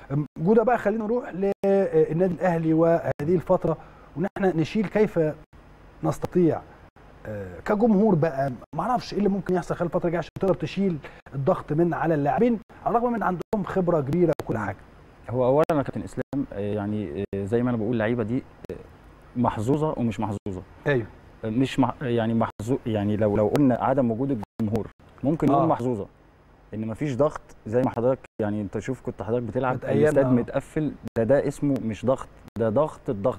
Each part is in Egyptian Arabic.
جوده بقى خلينا نروح للنادي الاهلي وهذه الفتره وان احنا نشيل كيف نستطيع آه، كجمهور بقى ما اعرفش ايه اللي ممكن يحصل خلال الفتره الجايه عشان تقدر تشيل الضغط من على اللاعبين على الرغم من عندهم خبره كبيره وكل حاجه هو اولا يا كابتن اسلام آه، يعني آه، زي ما انا بقول اللعيبه دي آه، محظوظه ومش محظوظه ايوه آه، مش مح... يعني محظوظ يعني لو لو قلنا عدم وجود الجمهور ممكن نقول آه. محظوظه ان مفيش ضغط زي ما حضرتك يعني انت شوف كنت حضرتك بتلعب كانت أيام، الاستاد آه. متقفل ده ده اسمه مش ضغط ده ضغط الضغط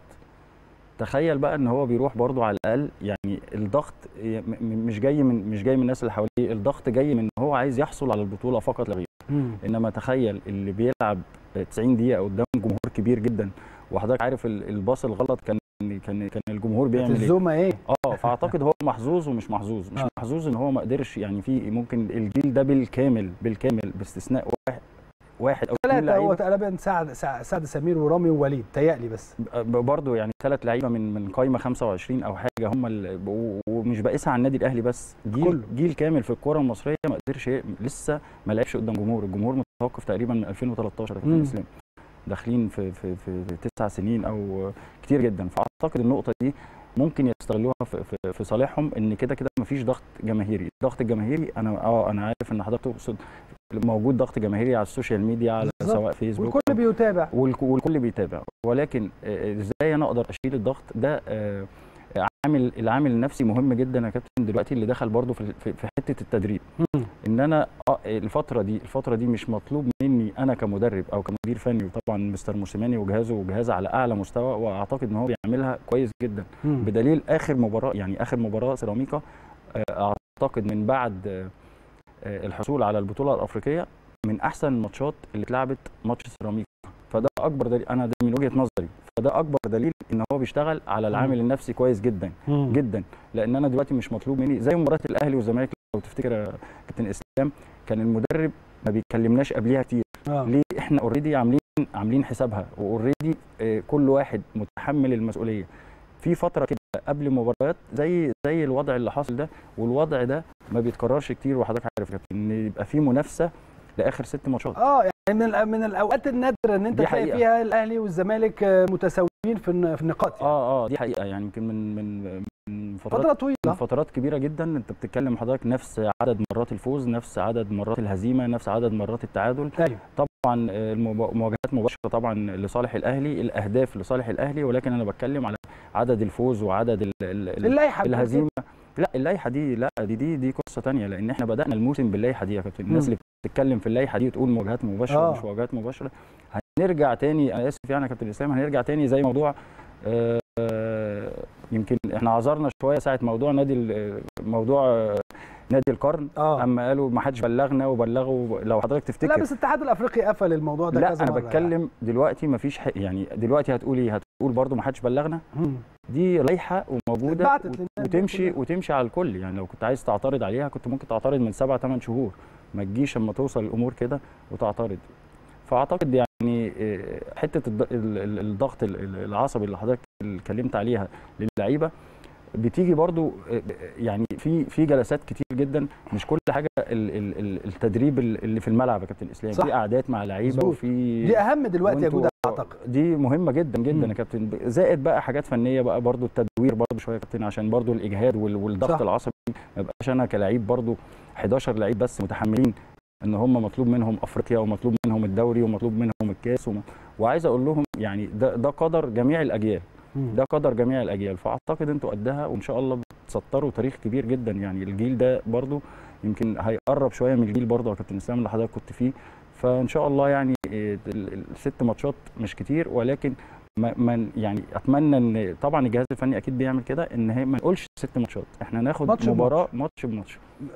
تخيل بقى ان هو بيروح برضو على الاقل يعني الضغط ي- م- م- مش جاي من مش جاي من الناس اللي حواليه الضغط جاي من ان هو عايز يحصل على البطوله فقط لا غير انما تخيل اللي بيلعب 90 دقيقه قدام جمهور كبير جدا وحضرتك عارف ال- الباص الغلط كان كان كان الجمهور كانت بيعمل ايه الزومه ايه اه فاعتقد هو محظوظ ومش محظوظ مش آه. محظوظ ان هو ما قدرش يعني في ممكن الجيل ده بالكامل بالكامل باستثناء واحد واحد او اثنين ثلاثه هو لعيبه تقريبا سعد سعد سعد سمير ورامي ووليد تهيألي بس برضه يعني ثلاث لعيبه من من قايمه 25 او حاجه هم ال- و- ومش بقيسها على النادي الاهلي بس جيل كله. جيل كامل في الكره المصريه ما قدرش ي- لسه ما لعبش قدام جمهور الجمهور متوقف تقريبا من 2013 يا كابتن مم. اسلام داخلين في في في في تسع سنين او كتير جدا فاعتقد النقطه دي ممكن يستغلوها في, في, في صالحهم ان كده كده مفيش ضغط جماهيري الضغط الجماهيري انا اه انا عارف ان حضرتك تقصد موجود ضغط جماهيري على السوشيال ميديا على بالظبط. سواء فيسبوك والكل بيتابع والك- والكل بيتابع ولكن آه، ازاي انا اقدر اشيل الضغط ده آه، عامل العامل النفسي مهم جدا يا كابتن دلوقتي اللي دخل برضو في في في حته التدريب مم. ان انا آه، الفتره دي الفتره دي مش مطلوب مني انا كمدرب او كمدير فني وطبعا مستر موسيماني وجهازه وجهاز على اعلى مستوى واعتقد ان هو بيعملها كويس جدا مم. بدليل اخر مباراه يعني اخر مباراه سيراميكا آه، اعتقد من بعد آه، آه، الحصول على البطوله الافريقيه من احسن الماتشات اللي اتلعبت ماتش سيراميكا فده اكبر دليل انا ده من وجهه نظري فده اكبر دليل ان هو بيشتغل على العامل النفسي كويس جدا مم. جدا لان انا دلوقتي مش مطلوب مني زي مباراه الاهلي والزمالك لو تفتكر يا كابتن اسلام كان المدرب ما بيتكلمناش قبليها كتير آه. ليه احنا اوريدي عاملين عاملين حسابها واوريدي كل واحد متحمل المسؤوليه في فتره كده قبل مباريات زي زي الوضع اللي حاصل ده والوضع ده ما بيتكررش كتير وحضرتك عارف يا كابتن ان يبقى في منافسه لاخر ست ماتشات اه يعني من الأ- من الاوقات النادره ان انت دي تلاقي حقيقة. فيها الاهلي والزمالك آه، متساويين في الن- في النقاط يعني. اه اه دي حقيقه يعني يمكن من من من فترات فتره طويله من فترات كبيره جدا انت بتتكلم حضرتك نفس عدد مرات الفوز نفس عدد مرات الهزيمه نفس عدد مرات التعادل ايوه طبعا آه، المب- المواجهات مباشره طبعا لصالح الاهلي الاهداف لصالح الاهلي ولكن انا بتكلم على عدد الفوز وعدد ال ال ال اللائحه بتقول الهزيمه لا اللائحه دي لا دي دي دي قصه تانية لان احنا بدانا الموسم باللائحه دي يا كابتن الناس مم. اللي بتتكلم في اللائحه دي وتقول مواجهات مباشره آه. ومش مواجهات مباشره هنرجع تاني انا اسف يعني يا كابتن اسلام هنرجع تاني زي موضوع آه، آه، يمكن احنا عذرنا شويه ساعه موضوع نادي ال- موضوع آه، نادي القرن اه اما قالوا ما حدش بلغنا وبلغوا لو حضرتك تفتكر لا بس الاتحاد الافريقي قفل الموضوع ده لا كذا انا مرة بتكلم دلوقتي ما فيش يعني دلوقتي هتقولي هتقول برضو ما حدش بلغنا يعني. مم. دي لائحه وموجوده اتبعتت للناس دي وتمشي كلها. وتمشي على الكل يعني لو كنت عايز تعترض عليها كنت ممكن تعترض من سبع ثمان شهور ما تجيش اما توصل الامور كده وتعترض فاعتقد يعني آه، حته الض- ال- ال- الضغط ال- ال- العصبي اللي حضرتك اتكلمت عليها للعيبه بتيجي برضو آه، يعني في في جلسات كتير جدا مش كل حاجه ال- ال- ال- التدريب اللي في الملعب يا كابتن اسلام صح. في قعدات مع لعيبه مظبوط. وفي دي اهم دلوقتي يا وانتوا- جوده اعتقد دي مهمه جدا جدا مم. يا كابتن زائد بقى حاجات فنيه بقى برضو التدوير برضو شويه يا كابتن عشان برضو الاجهاد وال- والضغط صح. العصبي ما يبقاش انا كلاعب برضو 11 لعيب بس متحملين ان هم مطلوب منهم افريقيا ومطلوب منهم الدوري ومطلوب منهم الكاس وم... وعايز اقول لهم يعني ده ده قدر جميع الاجيال مم. ده قدر جميع الاجيال فاعتقد انتوا قدها وان شاء الله بتسطروا تاريخ كبير جدا يعني الجيل ده برضو يمكن هيقرب شويه من الجيل برضو يا كابتن اسلام اللي حضرتك كنت فيه فان شاء الله يعني إيه، ال- ال- الست ماتشات مش كتير ولكن ما ما يعني اتمنى ان طبعا الجهاز الفني اكيد بيعمل كده ان هي ما نقولش ست ماتشات احنا ناخد ماتش مباراه ماتش بماتش